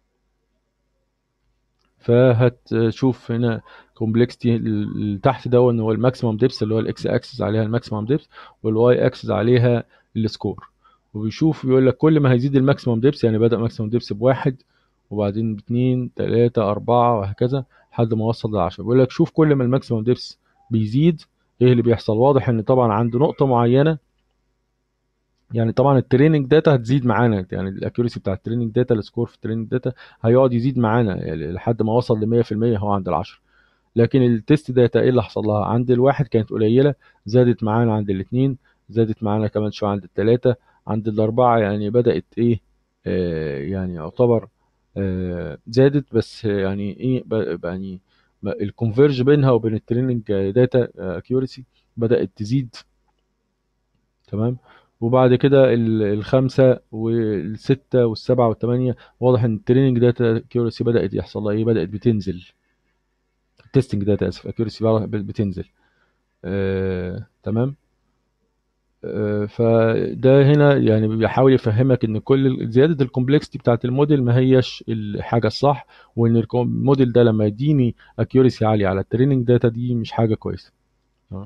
فهتشوف هنا كومبلكسيتي اللي تحت ده ان هو الماكسيمم ديبس اللي هو الاكس اكسس عليها الماكسيمم ديبس والواي اكسس عليها السكور وبيشوف بيقول لك كل ما هيزيد الماكسيمم ديبس يعني بدأ ماكسيمم ديبس بواحد وبعدين باتنين تلاتة أربعة وهكذا لحد ما وصل لعشرة بيقول لك شوف كل ما الماكسيمم ديبس بيزيد ايه اللي بيحصل واضح ان طبعا عند نقطة معينة يعني طبعا التريننج داتا هتزيد معانا يعني الاكيورسي بتاع التريننج داتا السكور في التريننج داتا هيقعد يزيد معانا يعني لحد ما وصل ل 100% هو عند العشرة لكن التست داتا ايه اللي حصل لها عند الواحد كانت قليله زادت معانا عند الاثنين زادت معانا كمان شويه عند الثلاثه عند الاربعه يعني بدات ايه آه يعني يعتبر آه زادت بس يعني ايه ب- يعني الكونفيرج بينها وبين التريننج داتا اكيورسي بدات تزيد تمام وبعد كده ال- الخمسة والستة والسبعة والثمانية واضح ان التريننج داتا اكيورسي بدأت يحصل لها ايه بدأت بتنزل التستنج داتا اسف اكيورسي بتنزل آه، تمام آه، فده هنا يعني بيحاول يفهمك ان كل زياده الكومبلكسيتي بتاعت الموديل ما هيش الحاجه الصح وان الكم- الموديل ده لما يديني اكيورسي عاليه على التريننج داتا دي مش حاجه كويسه تمام؟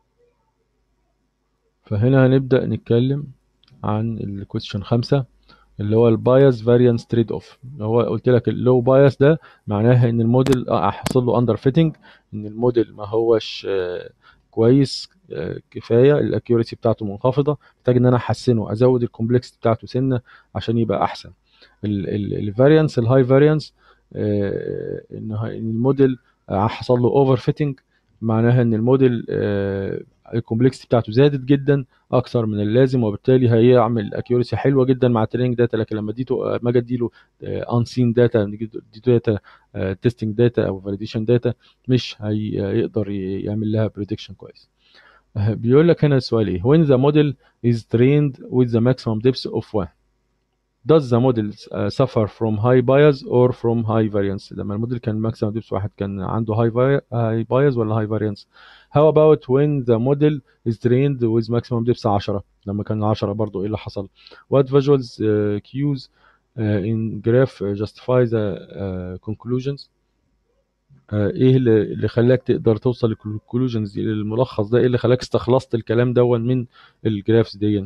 فهنا هنبدا نتكلم عن الكويستشن خمسة اللي هو البايس فاريانس تريد اوف هو قلت لك اللو بايس ده معناها ان الموديل آه، حصل له اندر فيتنج ان الموديل ما هوش آه، كويس آه، كفايه الاكيوريسي بتاعته منخفضه محتاج ان انا احسنه ازود الكومبلكس بتاعته سنه عشان يبقى احسن الفاريانس الهاي فاريانس ان ه- إن الموديل آه، حصل له اوفر فيتنج معناها ان الموديل الكومبلكس بتاعته زادت جدا اكثر من اللازم وبالتالي هيعمل اكيوريسي حلوه جدا مع التريننج داتا لكن لما اديته ما اجي اديله ان سين داتا اديته داتا تيستنج داتا او فاليديشن داتا مش هيقدر ي- يعمل لها بريدكشن كويس آه، بيقول لك هنا السؤال ايه when the model is trained with the maximum depth of 1 does the model uh, suffer from high bias or from high variance لما الموديل كان maximum depth واحد كان عنده high, vi- high bias ولا high variance how about when the model is trained with maximum depth 10 لما كان 10 برضو ايه اللي حصل what visuals uh, cues uh, in graph justify the uh, conclusions آه، ايه اللي اللي خلاك تقدر توصل للكونكلوجنز دي للملخص ده ايه اللي خلاك استخلصت الكلام دون من الجرافس دي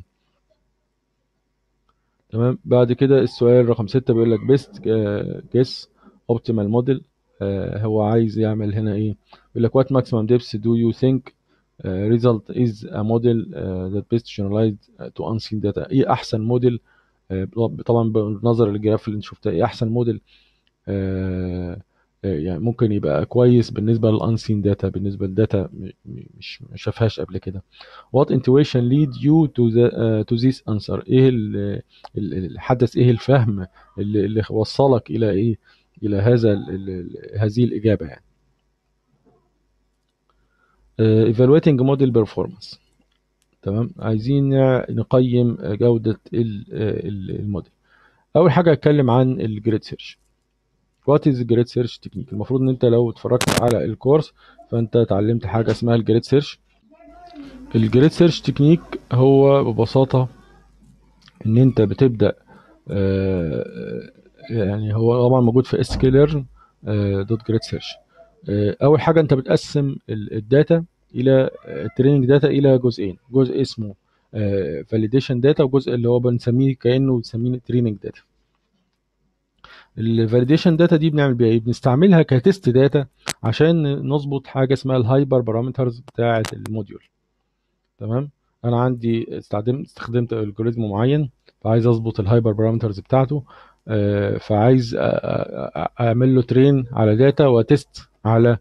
تمام بعد كده السؤال رقم ستة بيقول لك بيست جيس اوبتيمال موديل هو عايز يعمل هنا ايه بيقول لك what maximum depth do you think uh, result is a model uh, that best generalized to unseen data ايه احسن موديل آه، طبعا بالنظر للجراف اللي انت شفتها ايه احسن موديل آه، آه، يعني ممكن يبقى كويس بالنسبه للانسين داتا بالنسبه للداتا م- م- مش ما شافهاش قبل كده what intuition lead you to the uh, to this answer ايه ال- ال- ال- الحدث ايه الفهم اللي, اللي وصلك الى ايه الى هذا ال ال هذه الاجابه يعني آه، evaluating model performance تمام عايزين نع- نقيم جوده ال- ال- الموديل اول حاجه اتكلم عن الجريد سيرش وات از جريد سيرش تكنيك المفروض ان انت لو اتفرجت على الكورس فانت اتعلمت حاجه اسمها الجريد سيرش الجريد سيرش تكنيك هو ببساطه ان انت بتبدا آه، يعني هو طبعا موجود في اسكيلر دوت جريد سيرش اول حاجه انت بتقسم ال- الداتا الى التريننج داتا الى جزئين جزء اسمه فاليديشن داتا وجزء اللي هو بنسميه كانه بنسميه تريننج داتا الفاليديشن داتا دي بنعمل بيها ايه بنستعملها كتست داتا عشان نظبط حاجه اسمها الهايبر بارامترز بتاعه الموديول تمام انا عندي استخدمت استخدمت الجوريزم معين فعايز اظبط الهايبر بارامترز بتاعته آه، فعايز أ- أ- أ- اعمل له ترين على داتا وتست على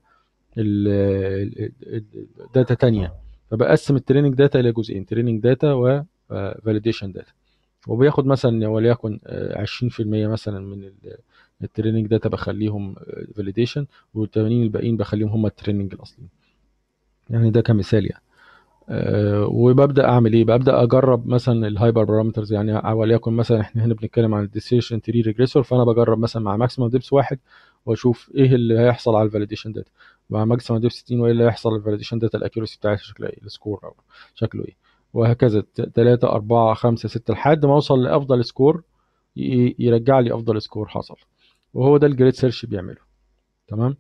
الداتا تانية فبقسم التريننج داتا الى جزئين تريننج داتا وفاليديشن داتا وبياخد مثلا وليكن آه، 20% مثلا من ال- التريننج داتا بخليهم فاليديشن وال80 الباقيين بخليهم هم التريننج الاصلي يعني ده كمثال يعني أه وببدا اعمل ايه ببدا اجرب مثلا الهايبر بارامترز يعني وليكن مثلا احنا هنا بنتكلم عن الديسيشن تري ريجريسور فانا بجرب مثلا مع ماكسيمم ديبس واحد واشوف ايه اللي هيحصل على الفاليديشن داتا مع ماكسيمم ديبس 60 وايه اللي هيحصل الفاليديشن داتا الاكيورسي بتاعتها شكلها ايه السكور او شكله ايه وهكذا 3 4 5 6 لحد ما اوصل لافضل سكور ي- يرجع لي افضل سكور حصل وهو ده الجريد سيرش بيعمله تمام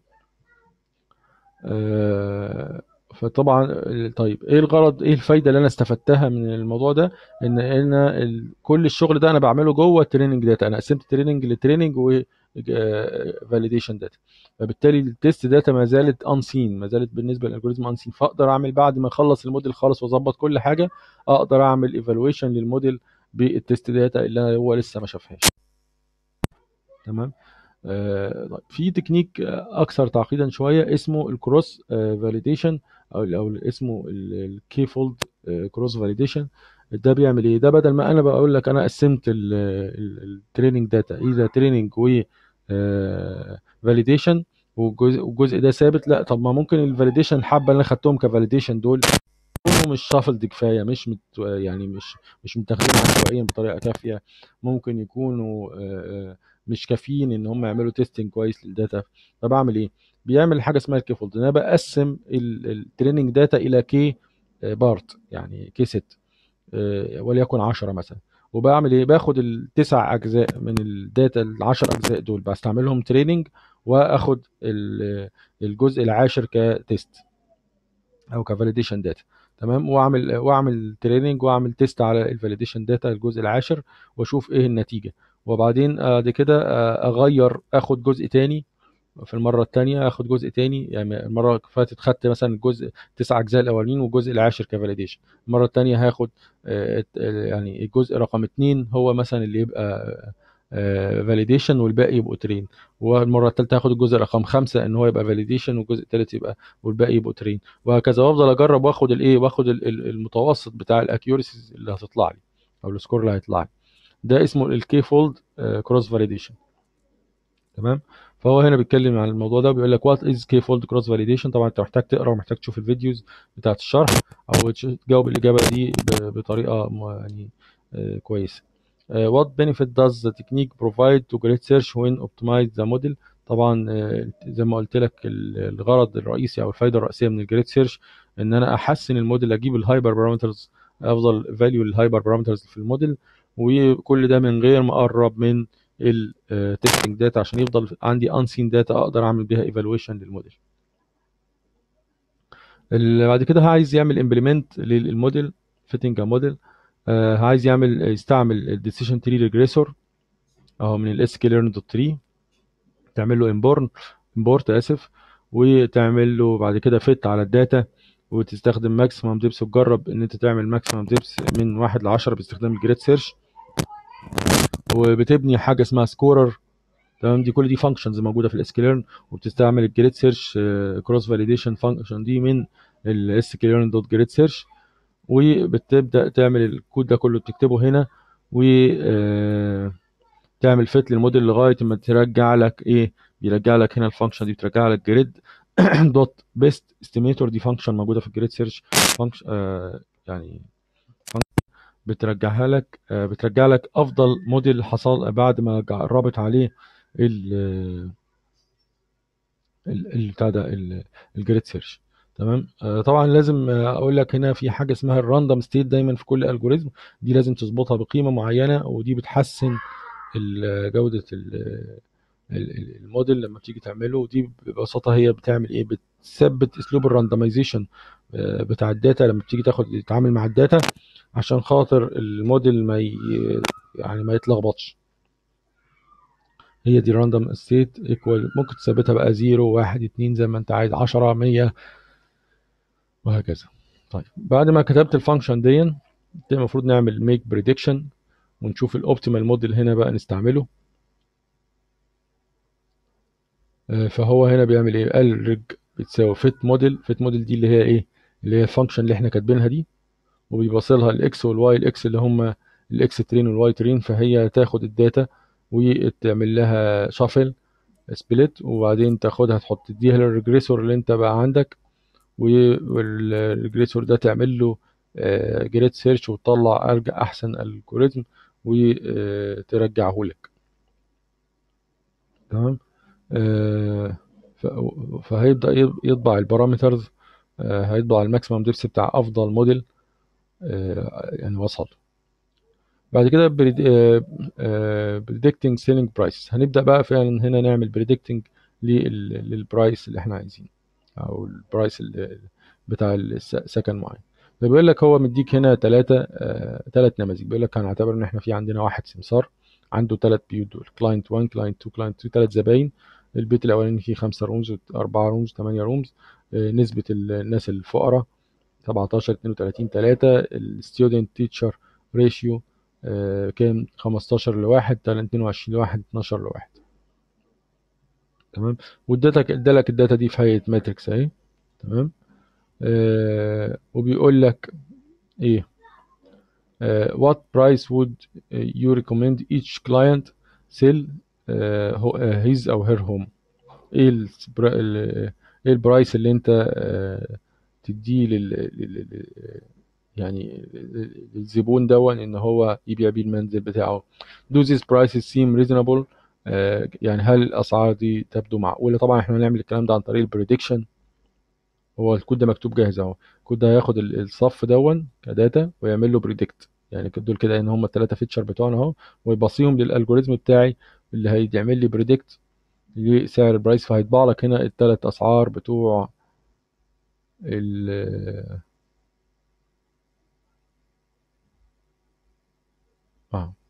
آه، فطبعا طيب ايه الغرض ايه الفايده اللي انا استفدتها من الموضوع ده ان انا ال- كل الشغل ده انا بعمله جوه التريننج داتا انا قسمت تريننج لتريننج و فاليديشن داتا فبالتالي التيست داتا ما زالت انسين ما زالت بالنسبه للالجوريزم انسين فاقدر اعمل بعد ما اخلص الموديل خالص واظبط كل حاجه اقدر اعمل ايفالويشن للموديل بالتيست داتا اللي هو لسه ما شافهاش تمام آه، طيب في تكنيك آه، اكثر تعقيدا شويه اسمه الكروس فاليديشن او او اسمه الكي فولد كروس فاليديشن ده بيعمل ايه ده بدل ما انا بقول لك انا قسمت التريننج داتا الى تريننج و فاليديشن والجزء ده ثابت لا طب ما ممكن الفاليديشن الحبه اللي انا خدتهم كفاليديشن دول يكونوا مش شافلد كفايه مش مت يعني مش مش متاخدين عشوائيا بطريقه كافيه ممكن يكونوا آه، آه، مش كافيين ان هم يعملوا تيستنج كويس للداتا فبعمل ايه بيعمل حاجه اسمها الكي فولد انا بقسم التريننج داتا الى كي بارت يعني كي ست آه، وليكن 10 مثلا وبعمل ايه باخد التسع اجزاء من الداتا العشر اجزاء دول بستعملهم تريننج واخد ال- الجزء العاشر كتيست او كفاليديشن داتا تمام واعمل واعمل تريننج واعمل تيست على الفاليديشن داتا الجزء العاشر واشوف ايه النتيجه وبعدين بعد كده اغير اخد جزء تاني في المرة التانية اخد جزء تاني يعني المرة اللي فاتت خدت مثلا الجزء تسع اجزاء الاولين والجزء العاشر كفاليديشن المرة التانية هاخد يعني الجزء رقم اتنين هو مثلا اللي يبقى فاليديشن والباقي يبقوا ترين والمره الثالثه هاخد الجزء رقم خمسة ان هو يبقى فاليديشن والجزء الثالث يبقى والباقي يبقوا ترين وهكذا وافضل اجرب واخد الايه واخد المتوسط بتاع الاكيورسيز اللي هتطلع لي او السكور اللي هيطلع لي ده اسمه الكي فولد كروس فاليديشن تمام فهو هنا بيتكلم عن الموضوع ده بيقول لك وات از كي فولد كروس فاليديشن طبعا انت محتاج تقرا ومحتاج تشوف الفيديوز بتاعت الشرح او تجاوب الاجابه دي بطريقه يعني كويسه Uh, what benefit does the technique provide to great search when optimize the model طبعا uh, زي ما قلت لك الغرض الرئيسي او الفائده الرئيسيه من الجريت سيرش ان انا احسن الموديل اجيب الهايبر بارامترز افضل فاليو للهايبر بارامترز في الموديل وكل ده من غير ما اقرب من التستنج داتا عشان يفضل عندي انسين داتا اقدر اعمل بيها ايفالويشن للموديل بعد كده عايز يعمل امبلمنت للموديل فيتنج موديل آه عايز يعمل يستعمل الديسيشن تري ريجريسور اهو من الاس كي ليرن دوت تري تعمل له امبورن امبورت اسف وتعمل له بعد كده فيت على الداتا وتستخدم ماكسيمم ديبس وتجرب ان انت تعمل ماكسيمم ديبس من واحد ل 10 باستخدام الجريد سيرش وبتبني حاجه اسمها سكورر تمام دي كل دي فانكشنز موجوده في الاس كي ليرن وبتستعمل الجريد سيرش كروس فاليديشن فانكشن دي من الاس كي ليرن دوت جريد سيرش وبتبدا تعمل الكود ده كله بتكتبه هنا و تعمل فيت للموديل لغايه ما ترجع لك ايه بيرجع لك هنا الفانكشن دي بترجع لك جريد دوت بيست استيميتور دي فانكشن موجوده في الجريد سيرش فانكشن آه يعني بترجعها لك آه بترجع لك افضل موديل حصل بعد ما جربت عليه ال ال بتاع ده الجريد سيرش تمام آه طبعا لازم اقول لك هنا في حاجه اسمها الراندوم ستيت دايما في كل الجوريزم دي لازم تظبطها بقيمه معينه ودي بتحسن جوده الموديل لما بتيجي تعمله ودي ببساطه هي بتعمل ايه بتثبت اسلوب الراندمايزيشن بتاع الداتا لما بتيجي تاخد تتعامل مع الداتا عشان خاطر الموديل ما ي... يعني ما يتلخبطش هي دي راندوم ستيت ايكوال ممكن تثبتها بقى 0 1 2 زي ما انت عايز 10 100 وهكذا طيب بعد ما كتبت الفانكشن دي المفروض نعمل ميك بريدكشن ونشوف الاوبتيمال موديل هنا بقى نستعمله فهو هنا بيعمل ايه قال رج بتساوي فيت موديل فيت موديل دي اللي هي ايه اللي هي الفانكشن اللي احنا كاتبينها دي وبيبصلها الاكس والواي الاكس اللي هم الاكس ترين والواي ترين فهي تاخد الداتا وتعمل لها شافل سبليت وبعدين تاخدها تحط تديها للريجريسور اللي انت بقى عندك والريجريسور ده تعمل له جريد سيرش وتطلع ارجع احسن الجوريزم وترجعه لك تمام فهيبدا يطبع البارامترز هيطبع الماكسيمم ديبس بتاع افضل موديل يعني وصل بعد كده بريدكتنج سيلينج برايس هنبدا بقى فعلا هنا نعمل بريدكتنج للبرايس اللي احنا عايزينه او البرايس بتاع السكن معين بيقول لك هو مديك هنا ثلاثة ثلاث نماذج بيقول لك هنعتبر ان احنا في عندنا واحد سمسار عنده ثلاث بيوت دول كلاينت 1 كلاينت 2 كلاينت 2 ثلاث زباين البيت الاولاني فيه 5 رومز 4 رومز 8 رومز نسبة الناس الفقراء 17 32 3 الستودنت تيتشر ريشيو كام 15 لواحد 22 لواحد 12 لواحد تمام وادالك ادالك الداتا دي في هيئه ماتريكس اهي تمام آه وبيقول لك ايه آه what price would you recommend each client sell uh, his او her home ايه البرا... ايه البرايس اللي انت آه تديه لل... لل... يعني للزبون دون ان هو يبيع بيه المنزل بتاعه do these prices seem reasonable آه يعني هل الاسعار دي تبدو معقوله طبعا احنا هنعمل الكلام ده عن طريق البريدكشن هو الكود ده مكتوب جاهز اهو الكود ده هياخد الصف دون كداتا ويعمل له بريدكت يعني دول كده ان هم الثلاثه فيتشر بتوعنا اهو ويبصيهم للالجوريزم بتاعي اللي هيعمل لي بريدكت لسعر البرايس فهيطبع لك هنا الثلاث اسعار بتوع ال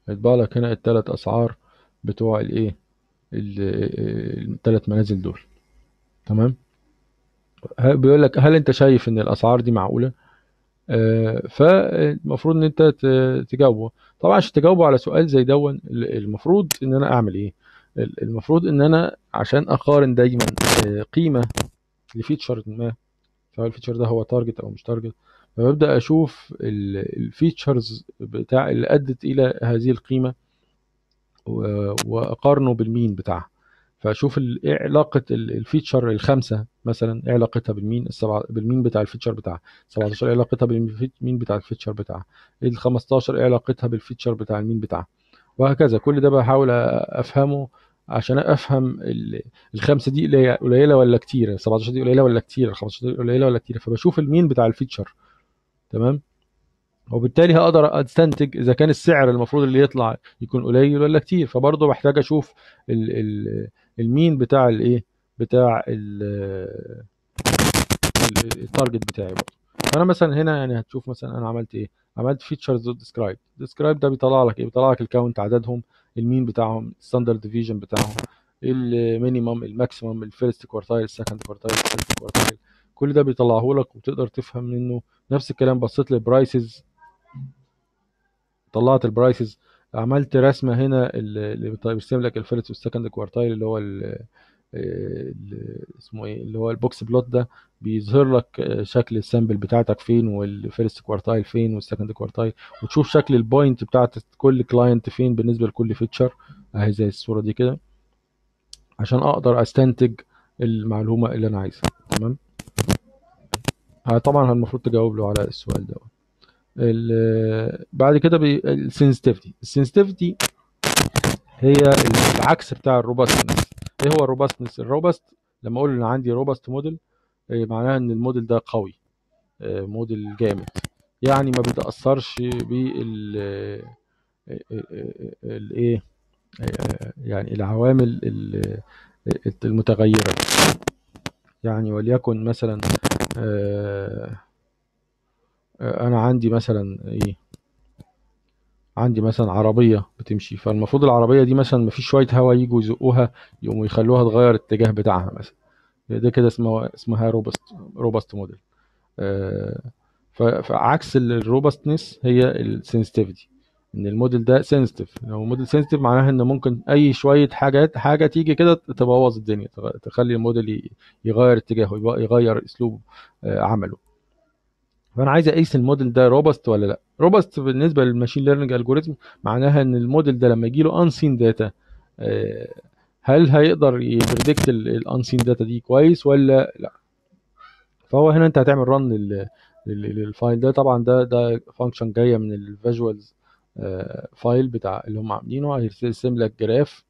هيطبع لك هنا الثلاث اسعار بتوع الايه الثلاث منازل دول تمام ه- بيقول لك هل انت شايف ان الاسعار دي معقوله آه، فالمفروض ان انت ت- تجاوبه طبعا عشان تجاوبه على سؤال زي دون ال- المفروض ان انا اعمل ايه ال- المفروض ان انا عشان اقارن دايما آه، قيمه لفيتشر ما سواء الفيتشر ده هو تارجت او مش تارجت فببدا اشوف الفيتشرز بتاع اللي ادت الى هذه القيمه و- واقارنه بالمين بتاعها فاشوف ال- ايه علاقه ال- الفيتشر الخمسه مثلا ايه علاقتها بالمين السبعه بالمين بتاع الفيتشر بتاعها 17 ايه علاقتها بالمين بتاع الفيتشر بتاعها ال 15 ايه علاقتها بالفيتشر بتاع المين بتاعها وهكذا كل ده بحاول افهمه عشان افهم ال- الخمسه دي قليله قليلة ولا كتيره 17 دي قليله ولا كتيره ال 15 دي قليله ولا كتيره فبشوف المين بتاع الفيتشر تمام وبالتالي هقدر استنتج اذا كان السعر المفروض اللي يطلع يكون قليل ولا كتير فبرضه بحتاج اشوف ال ال المين بتاع الايه بتاع ال- ال- التارجت بتاعي برضه فانا مثلا هنا يعني هتشوف مثلا انا عملت ايه عملت فيتشرز دوت ديسكرايب ديسكرايب ده بيطلع لك ايه بيطلع لك الكاونت عددهم المين بتاعهم الستاندرد ديفيجن بتاعهم المينيمم الماكسيمم الفيرست كوارتايل السكند كوارتايل الثالث كوارتايل كل ده بيطلعه لك وتقدر تفهم منه نفس الكلام بصيت للبرايسز طلعت البرايسز عملت رسمه هنا اللي اللي بيرسم لك الفيرست والسكند كوارتايل اللي هو ال ال- اسمه ايه اللي هو البوكس بلوت ده بيظهر لك شكل السامبل بتاعتك فين والفيرست كوارتايل فين والسكند كوارتايل وتشوف شكل البوينت بتاعت كل كلاينت فين بالنسبه لكل فيتشر اهي زي الصوره دي كده عشان اقدر استنتج المعلومه اللي انا عايزها تمام آه، طبعا المفروض تجاوب له على السؤال ده ال- بعد كده السنسيتيفيتي السنسيتيفيتي هي العكس بتاع الروبستنس ايه هو الروبستنس الروبست لما اقول ان عندي روبست موديل معناها ان الموديل ده قوي آه، موديل جامد يعني ما بيتاثرش بال الايه يعني العوامل ال- المتغيره يعني وليكن مثلا آه، آه، انا عندي مثلا ايه عندي مثلا عربية بتمشي فالمفروض العربية دي مثلا مفيش شوية هوا يجوا يزقوها يقوموا يخلوها تغير الاتجاه بتاعها مثلا ده كده اسمها اسمها روبست روبست موديل فعكس الروبستنس هي السنسيتيفيتي ان الموديل ده سنسيتيف لو موديل سنسيتيف معناها ان ممكن اي شويه حاجات حاجه تيجي كده تبوظ الدنيا تغ- تخلي الموديل ي- يغير اتجاهه يبقى- يغير اسلوب آه، عمله فانا عايز اقيس الموديل ده روبست ولا لا روبست بالنسبه للماشين ليرنينج الجوريزم معناها ان الموديل ده لما يجي له انسين داتا هل هيقدر يبريدكت الانسين داتا دي كويس ولا لا فهو هنا انت هتعمل رن للفايل ده طبعا ده ده فانكشن جايه من الفيجوالز فايل بتاع اللي هم عاملينه هيرسم لك جراف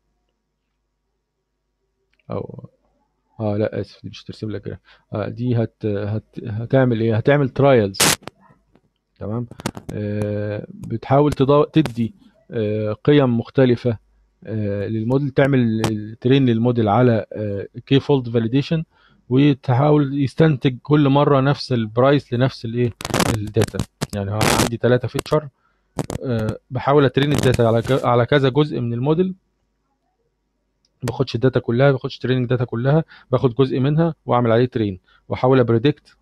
او اه لا اسف دي مش هترسم لك جراف آه دي هت, هت هتعمل ايه هتعمل ترايلز تمام آه بتحاول تضا- تدي آه قيم مختلفه آه للموديل تعمل ترين للموديل على كي فولد فاليديشن وتحاول يستنتج كل مره نفس البرايس لنفس الايه الداتا يعني أنا عندي ثلاثه فيتشر بحاول اترين الداتا على ك- على كذا جزء من الموديل ما باخدش الداتا كلها ما باخدش تريننج داتا كلها باخد جزء منها واعمل عليه ترين واحاول ابريدكت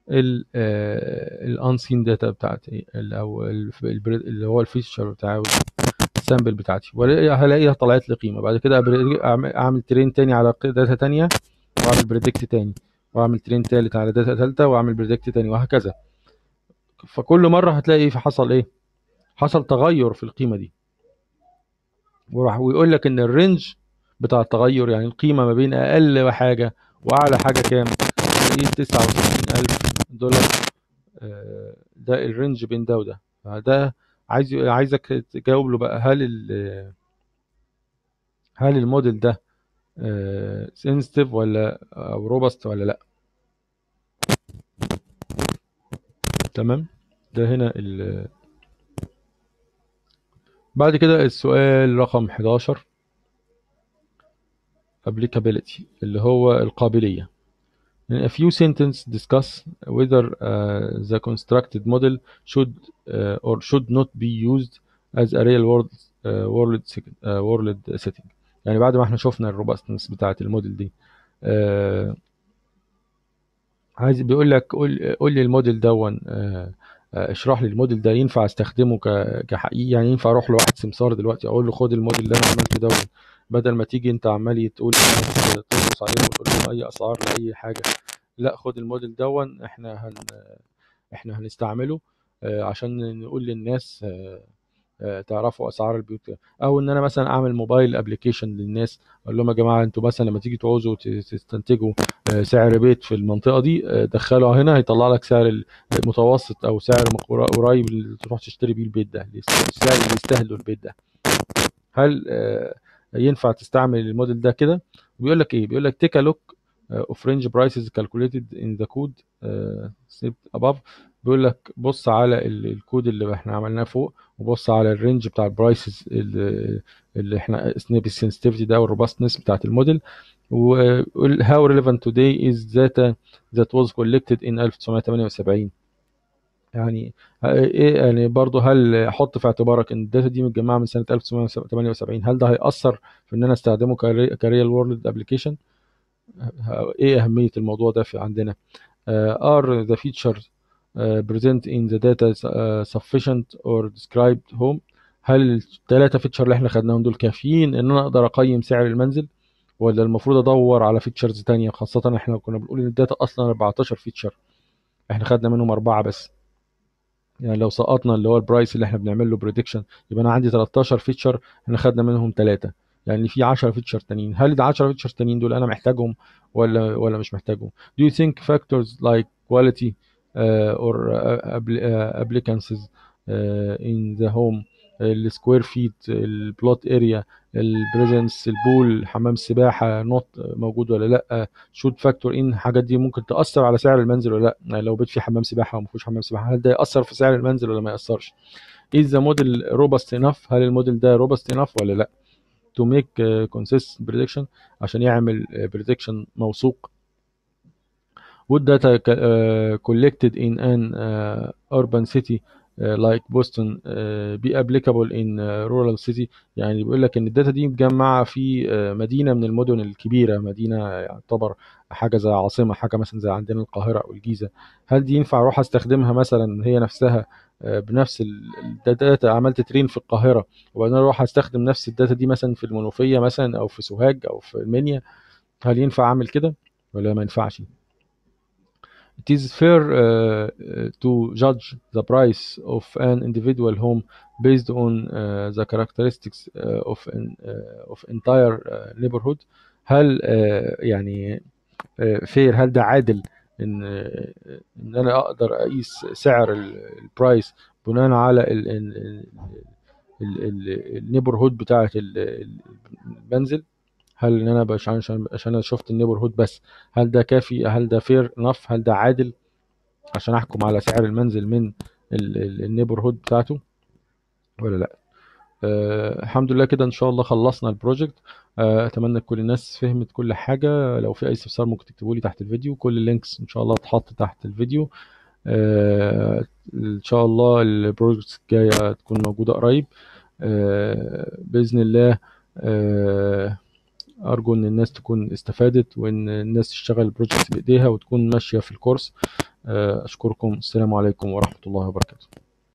الانسين داتا بتاعتي ال- او ال- البر- اللي هو الفيتشر بتاعي السامبل بتاعتي ولا- هلاقيها طلعت لي قيمه بعد كده أبريد- أعمل- اعمل ترين تاني على ق- داتا تانية واعمل بريدكت تاني واعمل ترين تالت على داتا تالتة واعمل بريدكت تاني وهكذا فكل مره هتلاقي في حصل ايه حصل تغير في القيمه دي وراح ويقول لك ان الرينج بتاع التغير يعني القيمه ما بين اقل حاجه واعلى حاجه كام تلاقيه 69000 دولار آه، ده الرينج بين ده وده فده عايز عايزك تجاوب له بقى هل ال- هل الموديل ده سنسيتيف ولا او روبست ولا لا تمام ده هنا ال بعد كده السؤال رقم 11 applicability اللي هو القابلية In a few sentences discuss whether uh, the constructed model should uh, or should not be used as a real world وورلد وورلد سيتنج يعني بعد ما احنا شفنا الروبستنس بتاعه الموديل دي آه، عايز بيقول لك قول قول لي الموديل دون آه، آه، اشرح لي الموديل ده ينفع استخدمه ك- كحقيقي يعني ينفع اروح لواحد سمسار دلوقتي اقول له خد الموديل اللي انا عملته دون بدل ما تيجي انت عمال تقول الناس ترقص عليهم وتقول لهم اي اسعار لاي حاجه لا خد الموديل دون احنا هن احنا هنستعمله آه، عشان نقول للناس آه، آه، تعرفوا اسعار البيوت كام. او ان انا مثلا اعمل موبايل ابلكيشن للناس اقول لهم يا جماعه انتوا مثلا لما تيجي تعوزوا ت- تستنتجوا آه، سعر بيت في المنطقه دي آه، دخله هنا هيطلع لك سعر المتوسط او سعر مقر- قريب اللي تروح تشتري بيه البيت ده السعر اللي يستاهله البيت ده هل آه، ينفع تستعمل الموديل ده كده بيقول لك ايه بيقول لك تيك ا لوك اوف رينج برايسز كالكوليتد ان ذا كود above بيقول لك بص على ال- الكود اللي احنا عملناه فوق وبص على الرينج بتاع البرايسز اللي, اللي احنا سنيب السنسيتيفيتي ده والروبستنس بتاعت الموديل و how relevant today is data that was collected in 1978 يعني ايه يعني برضه هل حط في اعتبارك ان الداتا دي متجمعه من سنه 1978 هل ده هيأثر في ان انا استخدمه كريال وورلد ابلكيشن ايه اهميه الموضوع ده في عندنا uh, are the features uh, present in the data uh, sufficient or described home هل الثلاثه فيتشر اللي احنا خدناهم دول كافيين ان انا اقدر اقيم سعر المنزل ولا المفروض ادور على فيتشرز تانية خاصه احنا كنا بنقول ان الداتا اصلا 14 فيتشر احنا خدنا منهم اربعه بس يعني لو سقطنا اللي هو البرايس اللي احنا بنعمل له بريدكشن يبقى انا عندي 13 فيتشر احنا خدنا منهم ثلاثه يعني في 10 فيتشر تانيين هل ال 10 فيتشر تانيين دول انا محتاجهم ولا ولا مش محتاجهم do you think factors like quality uh, or uh, appli- uh, applicances uh, in the home السكوير فيت البلوت اريا البريزنس البول حمام السباحه نوت موجود ولا لا شوت فاكتور ان الحاجات دي ممكن تاثر على سعر المنزل ولا لا يعني لو بيت فيه حمام سباحه او ما فيهوش حمام سباحه هل ده ياثر في سعر المنزل ولا ما ياثرش is the model robust enough هل الموديل ده robust enough ولا لا to make uh, consistent prediction عشان يعمل uh, prediction موثوق would data uh, collected in an uh, urban city uh, like Boston uh, be applicable in uh, rural city يعني بيقول لك ان الداتا دي متجمعه في uh, مدينه من المدن الكبيره مدينه يعتبر حاجه زي عاصمه حاجه مثلا زي عندنا القاهره او الجيزه هل دي ينفع اروح استخدمها مثلا هي نفسها uh, بنفس الداتا عملت ترين في القاهره وبعدين اروح استخدم نفس الداتا دي مثلا في المنوفيه مثلا او في سوهاج او في المنيا هل ينفع اعمل كده ولا ما ينفعش it is fair uh, to judge the price of an individual home based on uh, the characteristics uh, of an, uh, of entire uh, neighborhood هل uh, يعني uh, fair هل ده عادل ان uh, ان انا اقدر اقيس سعر البرايس بناء على النيبرهود بتاعه المنزل هل ان انا عشان عشان عشان انا شفت النيبر هود بس هل ده كافي هل ده فير انف هل ده عادل عشان احكم على سعر المنزل من النيبر هود بتاعته ولا لا أه الحمد لله كده ان شاء الله خلصنا البروجكت أه اتمنى كل الناس فهمت كل حاجه لو في اي استفسار ممكن تكتبوا لي تحت الفيديو كل اللينكس ان شاء الله تحط تحت الفيديو أه ان شاء الله البروجكت الجايه تكون موجوده قريب أه باذن الله أه ارجو ان الناس تكون استفادت وان الناس تشتغل البروجكت بايديها وتكون ماشيه في الكورس اشكركم السلام عليكم ورحمه الله وبركاته